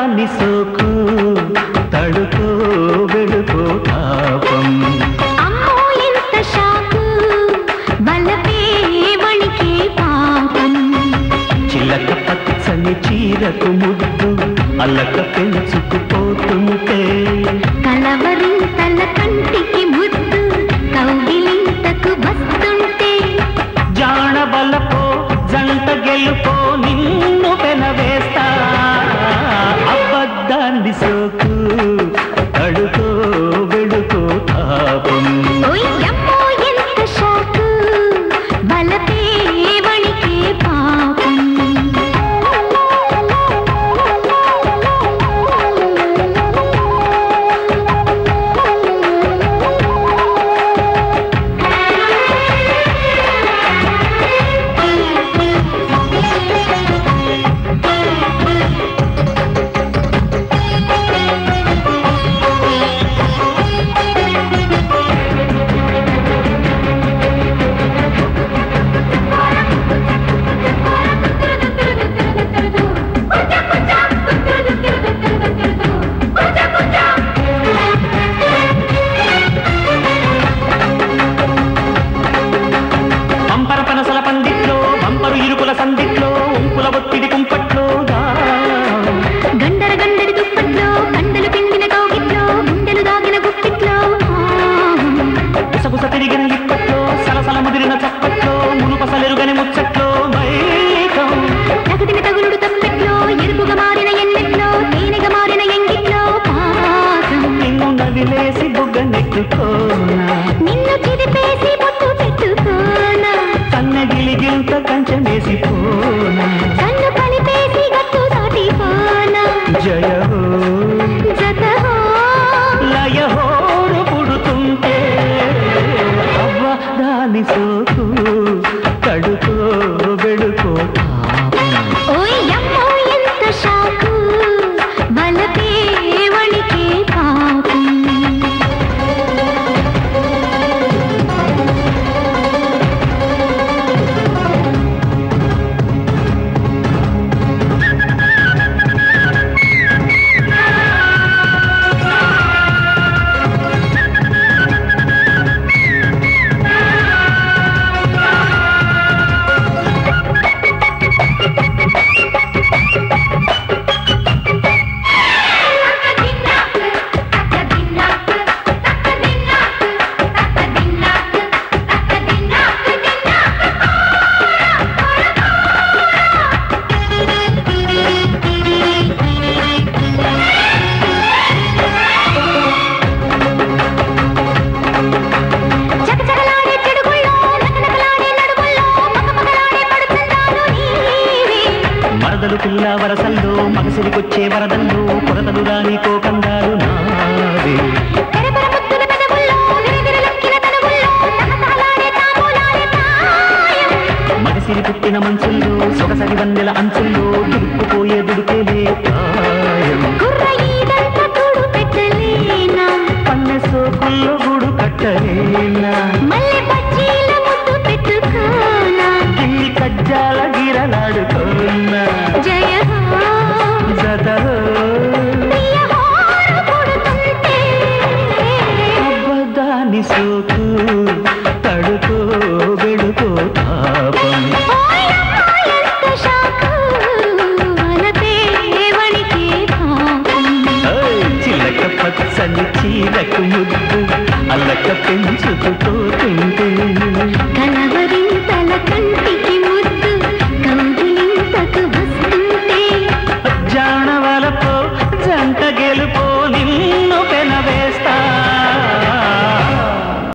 దాని సోకు తడుకో వెడుకో తాపం అమ్మో ఎంత షాకు బలపే వణికే పాపం చిలక పచ్చని చీరకు ముద్దు అల్లక పెంచుకుపోతుంటే కలవరింతల కంటికి ముద్దు కౌగిలింతకు వస్తుంటే జాణ బలపో జంట గెలుపో నిన్ను పెనవేస్తా అబద్ధాన్ని సోకు తడుకో వెడుకో తాపం ఓయ్ అమ్మో ఎంత షాకు బలపే వణికే పాపం పంపర పనసల పందిట్లో పంపరు ఇరుకుల సందిట్లో ఉంపుల ఒత్తిడి కుంపట్లోగా గండర గండరి దుప్పట్లో కండలు పిండిన కౌగిట్లో గుండెలు దాగిన గుప్పిట్లో గుసగుస తిరిగిన ఇప్పట్లో సలసల ముదిరిన చప్పట్లో మునుపసలెరుగని ముచ్చట్లో మైకం తగదిన తగులుడు తప్పెట్లో ఎరుపుగా మారిన ఎన్నెట్లో తేనెగా మారిన ఎంగిట్లో పాసం నిన్ను నవిలేసి బుగ్గ నెక్కుకోనా నిన్ను చిరిపేసి ముద్దు పెట్టుకోనా కన్నె గిలిగిల్త కంచెమేసిపోనా కన్ను కలిపేసి గట్టు దాటిపోనా జయ హో జత హో లయ హోరు పుడుతుంటే అవ్వ దాని సోకు కడుకో వెడుకో తాపం ఓయ్ అమ్మో ఎంత షాకు బలపే వణికే పాపం చకచకలాడే చెడుగుల్లో నకనకలాడే నడుముల్లో పకపకలాడే పడుతున్నాను నీవే మరదలు పిల్ల వరసల్లో మగసిరికొచ్చే వరదల్లో కొరతలు రాని కోకందాలు నాదే తెరపర ముద్దుల పెదవుల్లో విరవిరలొక్కిన తనువుల్లో తహతహలాడే తాంబూలాలే ప్రాయం మగసిరి పుట్టిన మంచుల్లో సొగసరి వందెల అంచుల్లో దుడుకుపోయే దుడుకేలే ప్రాయం కుర్ర ఈదంత కూడు పెట్టలేనా పన్నె సోకుల్లో గుడు కట్టలేనా మల్లె బజ్జీల ముద్దు పెట్టుకోనా గిల్లి కజ్జాల గిరలాడుకోనా జయ హో జతలో ప్రియ హోరు పుడుతుంటే అబ్బదాని సోకు తడుకో వెడుకో తాపం ఓయమ్మా ఎంత షాకు వలపే వణికే పాపం ఓయ్ చిలక పచ్చని చీరకు ముద్దు అల్లక పెంచుకుపోతుంటే కలవరింతల కంటికి